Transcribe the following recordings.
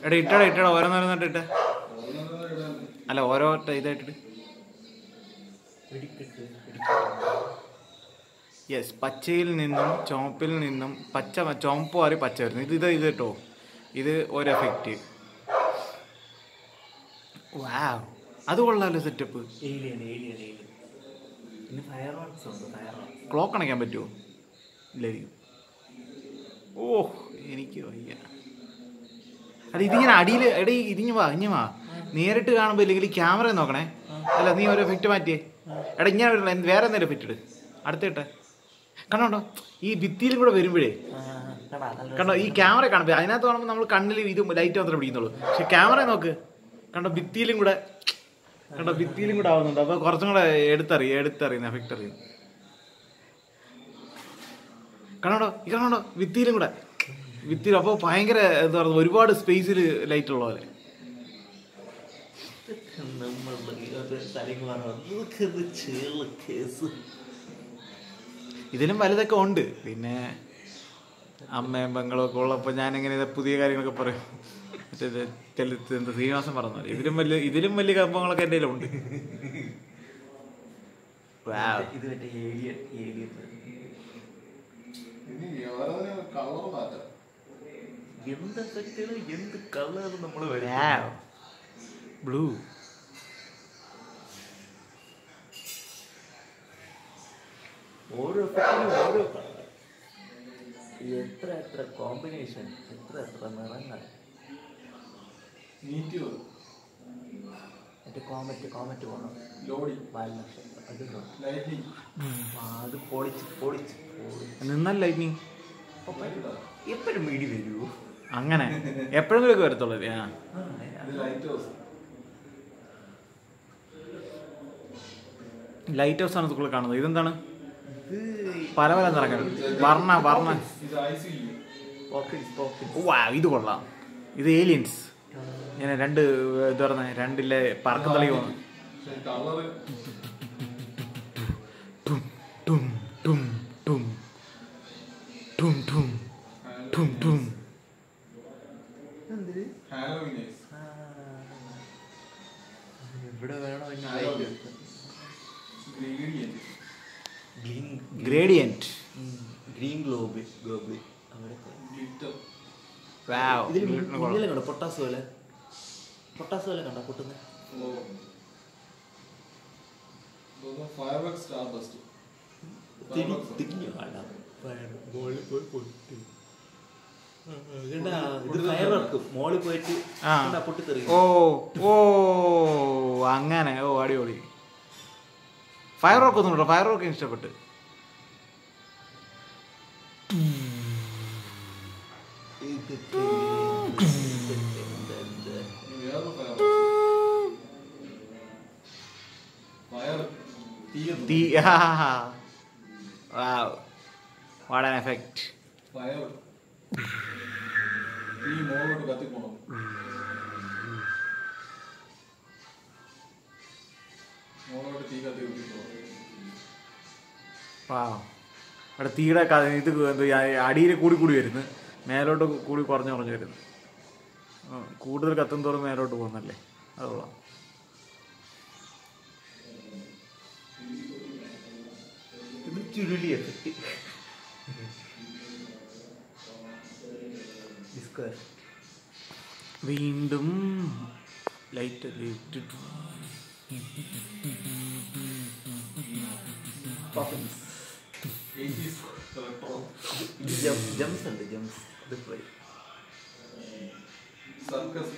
എടാ ഇട്ടടാ ഇട്ടടാ ഓരോന്നോരോന്നിട്ട് ഇട്ട് അല്ല ഓരോ ട- ഇതായിട്ടിട്ട് വെടിക്കെട്ട് യെസ് പച്ചയിൽ നിന്നും ചുവപ്പിൽ നിന്നും പച്ച മ- ചുവപ്പ് മാറി പച്ച വരുന്നു ഇത് ഇത് ഇത് കേട്ടോ ഇത് ഒരു എഫക്റ്റ് വാവ് അത് കൊള്ളാലോ സെറ്റപ്പ് ഏലിയൻ ഏലിയൻ ഏലിയൻ പിന്നെ ഫയർ വർക്ക്സ് ഉണ്ട് ഫയർ വർക്ക്സ് ക്ലോക്ക് അണയ്ക്കാൻ പറ്റുമോ ഇല്ലായിരിക്കും ഓ എനിക്ക് വയ്യ അല്ല ഇതിങ്ങനെ അടിയിൽ എടീ ഇതിഞ്ഞു വാ ഇഞ്ഞു വാ നേരിട്ട് കാണുമ്പോൾ ഇല്ലെങ്കിൽ ക്യാമറ നോക്കണേ അല്ല നീ ഒരു എഫക്റ്റ് മാറ്റിയേ എടാ ഇങ്ങനെ വരില്ല എന്ത് വേറെ എന്തെങ്കിലും എഫക്റ്റ് ഇട് അടുത്തിട്ടെ കണ്ടോ ഈ ഭിത്തിയിലും കൂടെ വരുമ്പോഴേ കണ്ടോ ഈ ക്യാമറ കാണുമ്പോൾ അതിനകത്ത് കാണുമ്പോൾ നമ്മൾ കണ്ണിൽ ഇത് ലൈറ്റ് മാത്രമേ പിടിക്കുന്നുള്ളൂ പക്ഷെ ക്യാമറ നോക്ക് കണ്ടോ ഭിത്തിയിലും കൂടെ കണ്ടോ ഭിത്തിയിലും കൂടെ ആവുന്നുണ്ട് അപ്പോൾ കുറച്ചും കൂടെ എടുത്തറിയും എടുത്തറിയുന്ന എഫക്റ്റ് അറിയും കണ്ടോ ഈ കണ്ടോ ഭിത്തിയിലും കൂടെ ഭിത്തിയിൽ അപ്പോൾ ഭയങ്കര എന്താ പറയുക ഒരുപാട് സ്പേസിൽ ലൈറ്റ് ഉള്ള പോലെ നമ്മൾ ഒരു സ്ഥലം പറഞ്ഞു ചേള് കേസ് ഇതിലും വലുതൊക്കെ ഉണ്ട് പിന്നെ അമ്മയും പെങ്ങളും ഒക്കെ ഉള്ളപ്പോൾ ഞാൻ എങ്ങനെ ഇത് പുതിയ കാര്യങ്ങളൊക്കെ പറയും മറ്റേ ഇത് തെലുത്ത് എന്താ ശ്രീനിവാസൻ പറഞ്ഞ ഇതിലും വലിയ ഇതിലും വലിയ കമ്പങ്ങളൊക്കെ എൻ്റെ കയ്യിലുണ്ട് Wow. ഇത് മറ്റേ ഏലിയൻ ഏലിയൻ കളർ മാറ്റാം എന്ത് എഫക്റ്റുകൾ എന്ത് കളർ നമ്മൾ Wow. ബ്ലൂ ഓരോ എഫക്റ്റിനും ഓരോ കളർ എത്ര എത്ര കോമ്പിനേഷൻ എത്ര എത്ര നിറങ്ങൾ നീറ്റ് വരും മറ്റേ കോമറ്റ് കോമറ്റ് പോകണം ലോഡി ബാലനക്ഷത്രം അത് നോക്കി. ലൈറ്റിംഗ് ആ, അത് പൊളിച്ച് പൊളിച്ച് പൊളിച്ച് നിന്നാൽ ലൈറ്റിനിങ് എപ്പോഴും വീടി വരൂ അങ്ങനെ എപ്പോഴെങ്കിലും ഒക്കെ വരത്തുള്ളൂ അല്ലേ? ആ ഇത് ലൈറ്റ് ഹൗസ് ലൈറ്റ് ഹൗസ് ആണ് സ്കൂളിൽ കാണുന്നത് ഇതെന്താണ് ഇത് പല പല നിറങ്ങൾ വർണ്ണ വർണ്ണ ഇത് I C U pockets pockets വാ ഇത് കൊള്ളാം ഇത് ഏലിയൻസ് ഞാൻ രണ്ട് ഇത് പറഞ്ഞ രണ്ടിലെ പറക്കം തളി പോകുന്നു കളറ് ടും ടും ടും ടും ടും ടും ടും ടും എന്തിന് ഹാലോവിൻ ഐസ് ആ, എവിടെ വേണോ ഇനി Halloween. light വെക്കാൻ. Gradient green gradient green globe globe അവിടുത്തെ ഗ്ലിറ്റർ വാവ് ഇതിൽ മിന്നലെ കണ്ടോ പൊട്ടാസ് പോലെ പൊട്ടാസ് പോലെ കണ്ടോ പൊട്ടുന്നത് ഫയർ വർക്ക് സ്റ്റാർ ബസ്റ്റ് തിരിഞ്ഞു കാണാം മോളിൽ പോയി പൊട്ടി ഇത് ഫയർ വർക്ക് മോളിൽ പോയിട്ട് ആ. കണ്ടാ പൊട്ടിത്തെറി ഓ ഓ അങ്ങനെ ഓ അടിപൊളി ഫയർ റോക്ക് ഒന്നും കേട്ടോ ഫയർ റോക്ക് ഇഷ്ടപ്പെട്ട് ഇത് വേറെ ഫയർ ഫയർ തീ തീ wow what an effect fire തീ മോളോട്ട് കത്തിപ്പോണം മോളോട്ട് തീ കത്തി കത്തിപ്പോണം വാവ് അവിടെ തീയുടെ ക- ഇത് അടിയിൽ കൂടി കൂടി വരുന്നു മേലോട്ട് കൂടി കുറഞ്ഞു കുറഞ്ഞു വരുന്നു ആ, കൂടുതൽ കത്തും തോറും മേലോട്ട് പോകുന്നല്ലേ അത് കൊള്ളാം ഇത് ചുരുളി എഫക്റ്റ് ഡിസ്കർ വീണ്ടും ലൈറ്റ് പഫിൻസ് എയ്റ്റീസ് ഇലക്ട്രോ ജംസ് ഉണ്ട് ജംസ് ഇത് പോയി സർക്കസ്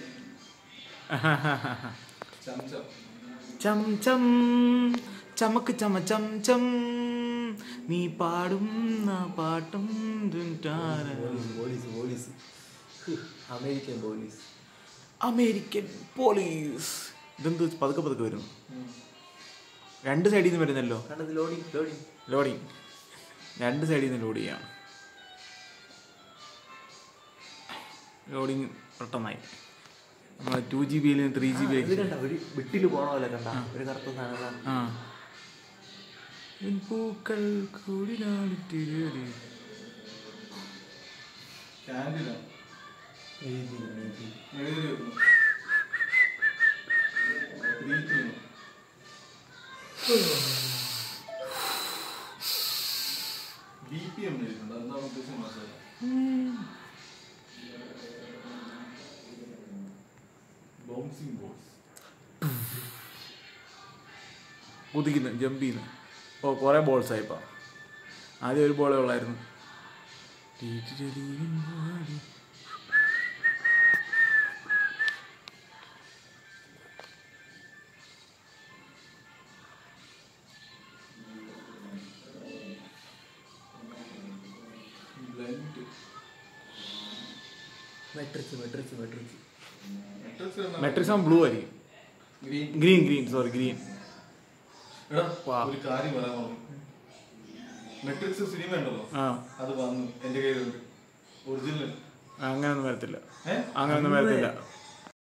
ചംചം ചം ചം ചമക്ക് ചമ ചം ചം നീ പാടും നാ പാട്ടും ദുൻ ടാര. Police police American police American police ഇതെന്ത് പതുക്കെ പതുക്കെ വരും രണ്ട് സൈഡിൽ നിന്ന് വരുന്നല്ലോ കണ്ടത് ലോഡിങ് ലോഡിങ് ലോഡിങ് രണ്ട് സൈഡിൽ നിന്ന് ലോഡ് ചെയ്യാം ലോഡിങ് പെട്ടെന്നായി നമ്മൾ ടു ജി ബിയിൽ നിന്ന് ത്രീ ജി ഇത് ബിയിലേക്ക് കണ്ട ഒരു വിട്ടില് പോണ പോലെ കണ്ട ഒരു കറുത്ത സാധനം ആ പൂക്കൾ കൂടിനാളിട്ടിരേറി. ക്യാൻഡിലാണ് എഴുതി എഴുതി എഴുതി ബി പി എം എഴുതിയിട്ടുണ്ട് എന്താണ് ഉദ്ദേശം മനസ്സിലായില്ല ബൗൺസിംഗ് ബോൾസ് കുതിക്കുന്നു ജമ്പ് ചെയ്യുന്നു ഓ കുറേ ബോൾസ് ആയിപ്പോൾ ആദ്യം ഒരു ബോളേ ഉള്ളായിരുന്നു blind metrics metrics metrics metrics metrics ആകുമ്പോൾ ബ്ലൂ ആയിരിക്കും green green green sorry green എടാ വാ. ഒരു കാര്യം പറയാൻ പറഞ്ഞു മെട്രിക്സ് സിനിമ ഉണ്ടല്ലോ ആ അത് വന്നു എന്റെ കയ്യിലുണ്ട് ഒറിജിനൽ അങ്ങനെയൊന്നും വരത്തില്ല ഏ അങ്ങനെയൊന്നും വരത്തില്ല